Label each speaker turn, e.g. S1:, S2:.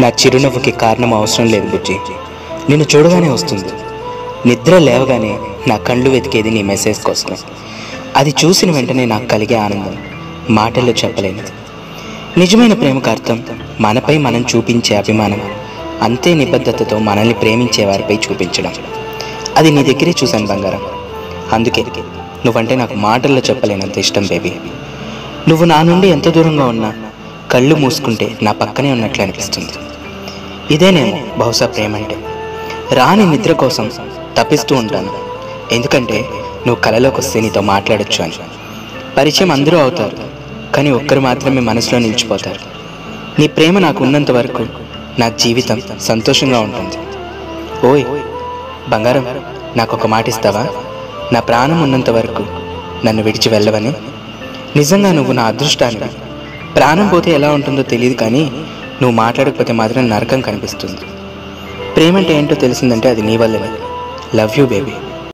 S1: నా చిరునవ్వుకి కారణం అవసరం లేదు బుజ్జి నిన్ను చూడగానే వస్తుంది నిద్ర లేవగానే నా కళ్ళు వెతికేది నీ మెసేజ్ కోసమే అది చూసిన వెంటనే నాకు కలిగే ఆనందం మాటల్లో చెప్పలేనిది నిజమైన ప్రేమకు అర్థం మనపై మనం చూపించే అభిమానం అంతే నిబద్ధతతో మనల్ని ప్రేమించే వారిపై చూపించడం అది నీ దగ్గరే చూశాను బంగారం అందుకే నువ్వంటే నాకు మాటల్లో చెప్పలేనంత ఇష్టం బేబీ నువ్వు నా నుండి ఎంత దూరంగా ఉన్నా కళ్ళు మూసుకుంటే నా పక్కనే ఉన్నట్లు అనిపిస్తుంది ఇదేనేమో బహుశా ప్రేమ అంటే రాని నిద్ర కోసం తప్పిస్తూ ఉంటాను ఎందుకంటే నువ్వు కలలోకి వస్తే నీతో మాట్లాడొచ్చు అని పరిచయం అందరూ అవుతారు కానీ ఒక్కరు మాత్రమే మనసులో నిలిచిపోతారు నీ ప్రేమ నాకు ఉన్నంత వరకు నా జీవితం సంతోషంగా ఉంటుంది ఓయ్ బంగారం నాకు ఒక మాట ఇస్తావా నా ప్రాణం ఉన్నంత వరకు నన్ను విడిచి వెళ్ళవని నిజంగా నువ్వు నా అదృష్టాన్ని ప్రాణం పోతే ఎలా ఉంటుందో తెలియదు కానీ నువ్వు మాట్లాడకపోతే మాత్రం నరకం కనిపిస్తుంది ప్రేమ అంటే ఏంటో తెలిసిందంటే అది నీ వల్లనే లవ్ యూ బేబీ